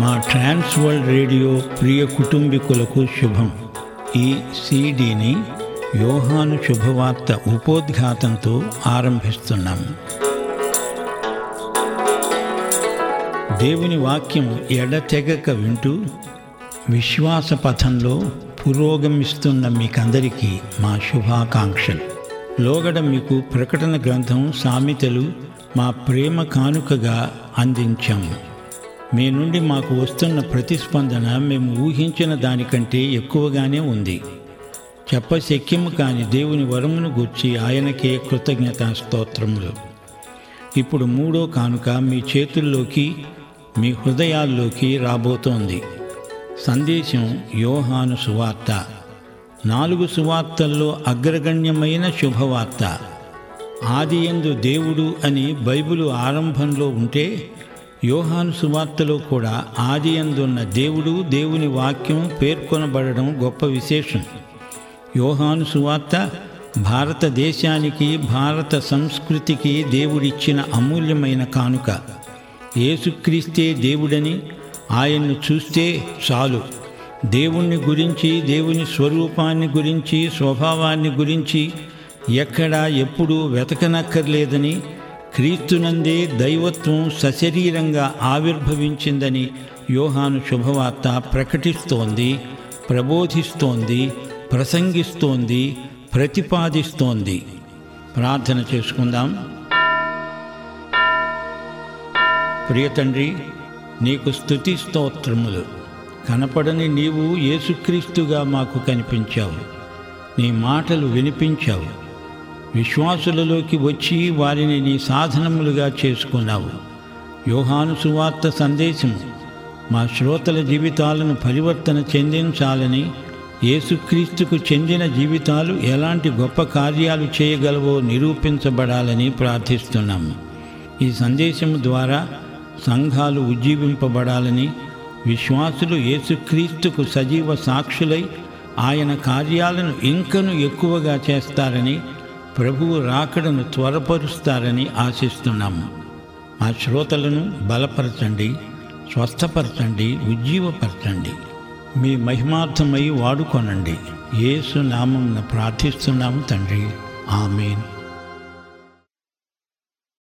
మా ట్రాన్స్ world radio ప్రియ కుటుంబీకులకు శుభం ఈ సీడీని యోహాను శుభవార్త ఉపోద్ఘాతంతో ఆరంభిస్తున్నాము దేవుని వాక్యం ఎడతెగక వింటూ విశ్వాస పథంలో పురోగమిస్తున్న మీకందరికీ మా శుభాకాంక్షలు లోగడ మీకు ప్రకటన గ్రంథం సామెతలు మా ప్రేమ కానుకగా అందించాము మీ నుండి మాకు వస్తున్న ప్రతిస్పందన మేము ఊహించిన దానికంటే ఎక్కువగానే ఉంది చెప్పశక్యము కాని దేవుని వరమును గూర్చి ఆయనకే కృతజ్ఞతా స్తోత్రములు ఇప్పుడు మూడో కానుక మీ చేతుల్లోకి మీ హృదయాల్లోకి రాబోతోంది సందేశం యోహాను సువార్త నాలుగు సువార్తల్లో అగ్రగణ్యమైన శుభవార్త ఆదియందు దేవుడు అని బైబిలు ఆరంభంలో ఉంటే యోహాను సువార్తలో కూడా ఆదియందున్న దేవుడు దేవుని వాక్యం పేర్కొనబడడం గొప్ప విశేషం యోహాను సువార్త భారతదేశానికి భారత సంస్కృతికి దేవుడిచ్చిన అమూల్యమైన కానుక యేసుక్రీస్తే దేవుడని ఆయన్ను చూస్తే చాలు దేవుణ్ణి గురించి దేవుని స్వరూపాన్ని గురించి స్వభావాన్ని గురించి ఎక్కడా ఎప్పుడూ వెతకనక్కర్లేదని క్రీస్తునందే దైవత్వం సశరీరంగా ఆవిర్భవించిందని యోహాను శుభవార్త ప్రకటిస్తోంది ప్రబోధిస్తోంది ప్రసంగిస్తోంది ప్రతిపాదిస్తోంది ప్రార్థన చేసుకుందాం ప్రియతండ్రి నీకు స్తుతి స్తోత్రములు కనపడని నీవు యేసుక్రీస్తుగా మాకు కనిపించావు నీ మాటలు వినిపించావు విశ్వాసులలోకి వచ్చి వారిని నీ సాధనములుగా చేసుకున్నావు యోహాను సువార్త సందేశము మా శ్రోతల జీవితాలను పరివర్తన చెందించాలని యేసుక్రీస్తుకు చెందిన జీవితాలు ఎలాంటి గొప్ప కార్యాలు చేయగలవో నిరూపించబడాలని ప్రార్థిస్తున్నాము ఈ సందేశం ద్వారా సంఘాలు ఉజ్జీవింపబడాలని విశ్వాసులు యేసుక్రీస్తుకు సజీవ సాక్షులై ఆయన కార్యాలను ఇంకను ఎక్కువగా చేస్తారని ప్రభువు రాకడను త్వరపరుస్తారని ఆశిస్తున్నాము మా శ్రోతలను బలపరచండి స్వస్థపరచండి ఉజ్జీవపరచండి మీ మహిమార్థమై వాడుకొనండి యేసు నామం ప్రార్థిస్తున్నాము తండ్రి ఆమెన్